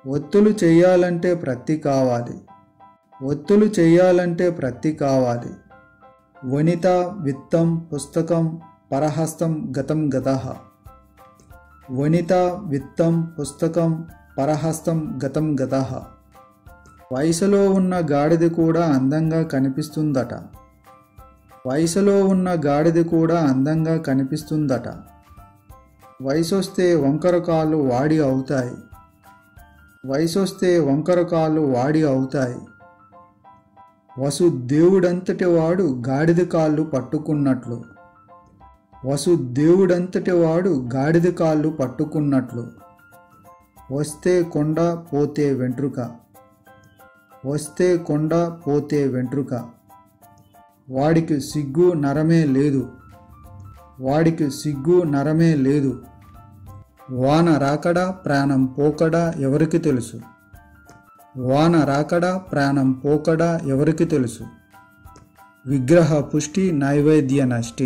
ఒత్తులు చెయ్యాలంటే ప్రత్తి కావాలి ఒత్తులు చెయ్యాలంటే ప్రత్తి కావాలి వనిత విత్తం పుస్తకం పరహస్తం గతం గతః వనిత విత్తం పుస్తకం పరహస్తం గతం గతః వయసులో ఉన్న గాడిద కూడా అందంగా కనిపిస్తుందట వయసులో ఉన్న గాడిద కూడా అందంగా కనిపిస్తుందట వయసొస్తే వంకర కాళ్ళు వాడి అవుతాయి వయసొస్తే వంకర కాళ్ళు వాడి అవుతాయి వసుదేవుడంతటి వాడు గాడిద కాళ్ళు పట్టుకున్నట్లు వసుదేవుడంతటి వాడు గాడిద కాళ్ళు పట్టుకున్నట్లు వస్తే కొండ పోతే వెంట్రుక వస్తే కొండ పోతే వెంట్రుక వాడికి సిగ్గు నరమే లేదు వాడికి సిగ్గు నరమే లేదు వాన రాకడా ప్రాణం పోకడా ఎవరికి తెలుసు వాన రాకడా ప్రాణం పోకడా ఎవరికి తెలుసు విగ్రహ పుష్టి నైవేద్య నష్టి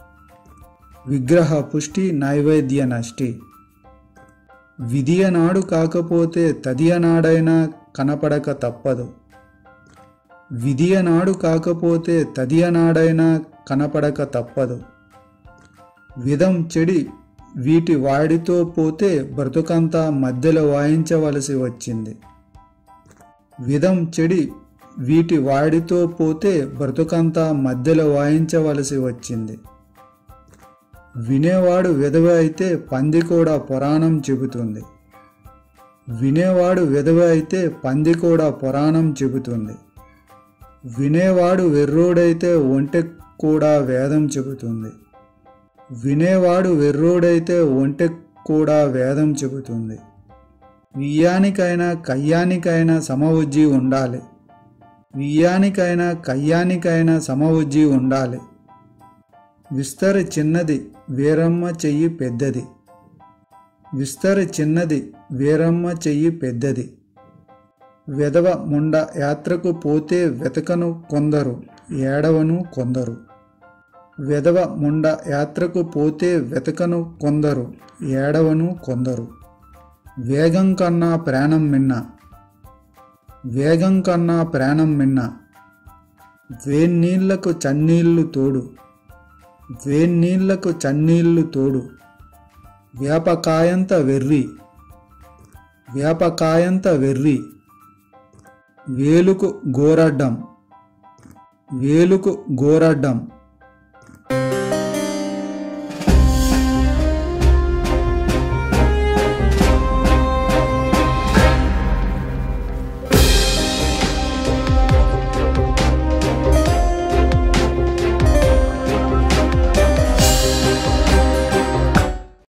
విగ్రహ పుష్టి నైవేద్య నష్టి విధియనాడు కాకపోతే తదియనాడైనా కనపడక తప్పదు విధియనాడు కాకపోతే తదియనాడైనా కనపడక తప్పదు విధం చెడి వీటి వాడితో పోతే బ్రతుకంతా మధ్యలో వాయించవలసి వచ్చింది విధం చెడి వీటి వాడితో పోతే బ్రతుకంతా మధ్యలో వాయించవలసి వచ్చింది వినేవాడు విధవ అయితే పంది కూడా పురాణం చెబుతుంది వినేవాడు విధవ అయితే పంది కూడా పురాణం చెబుతుంది వినేవాడు వెర్రోడైతే ఒంటె కూడా వేదం చెబుతుంది వినేవాడు వెర్రోడైతే ఒంటె కూడా వేదం చెబుతుంది వియ్యానికైనా కయ్యానికైనా సమవుజ్జి ఉండాలి వియ్యానికైనా కయ్యానికైనా సమవుజ్జి ఉండాలి విస్తరి చిన్నది వీరమ్మ చెయ్యి పెద్దది విస్తరి చిన్నది వీరమ్మ చెయ్యి పెద్దది వెదవ ముండ యాత్రకు పోతే వెతకను కొందరు ఏడవను కొందరు వెదవ ముండ యాత్రకు పోతే వెతకను కొందరు ఏడవను కొందరు వేగం కన్నా ప్రాణం మిన్న వేగం కన్నా ప్రాణం మిన్న వేన్నీళ్లకు చన్నీళ్లు తోడు వేన్నీళ్లకు చన్నీళ్లు తోడు వ్యాపకాయంత వెర్రి వ్యాపకాయంత వెర్రి వేలుకు గోరడ్డం వేలుకు గోరడ్డం